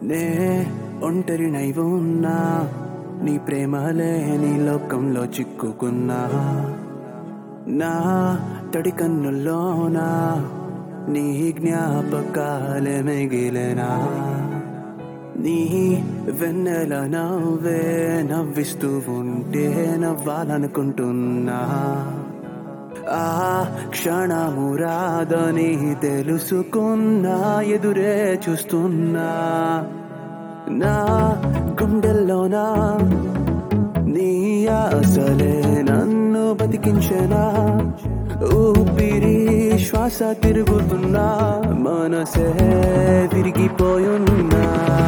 నే ఒంటరినై ఉన్నా నీ ప్రేమలే నీ లోకంలో చిక్కుకున్నా నా తడి కన్నుల్లోనా నీ జ్ఞాపకాలే మిగిలినా నీ వెన్నెల నవ్వే నవ్విస్తూ ఉంటే నవ్వాలనుకుంటున్నా ఆ క్షణము రాదని తెలుసుకున్నా ఎదురే చూస్తున్నా నా గుండెల్లోనా నీ ఆశలే నన్ను బతికించనా ఊపిరి శ్వాస తిరుగుతున్నా మనసే విరిగిపోయున్నా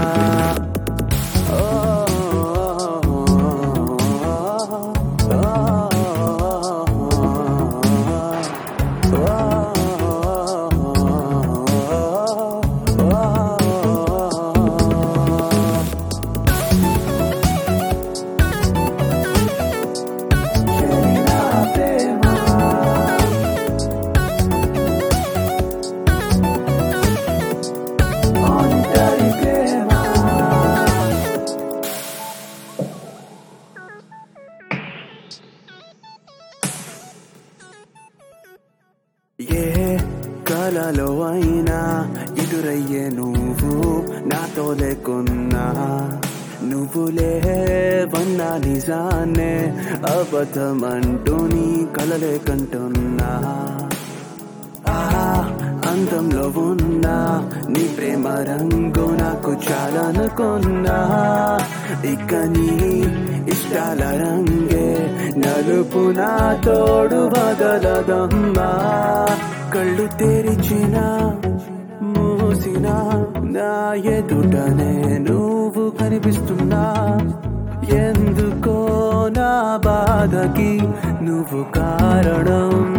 ఏ కలలో అయినా ఎదురయ్యే నువ్వు నాతో లేకున్నా నువ్వు లేవన్నా నిజాన్నే అబద్ధమంటూ నీ కలలే కంటున్నా ఆ అంతంలో ఉన్నా నీ ప్రేమ రంగు నాకు చాలా అనుకున్నా ఇక నీ ఇష్టాల రంగే నలుపు నా తోడు వదలదమ్మా కళ్ళు తెరిచిన మూసిన నా ఎదుటనే నువ్వు కనిపిస్తున్నా ఎందుకో నా బాధకి నువ్వు కారణం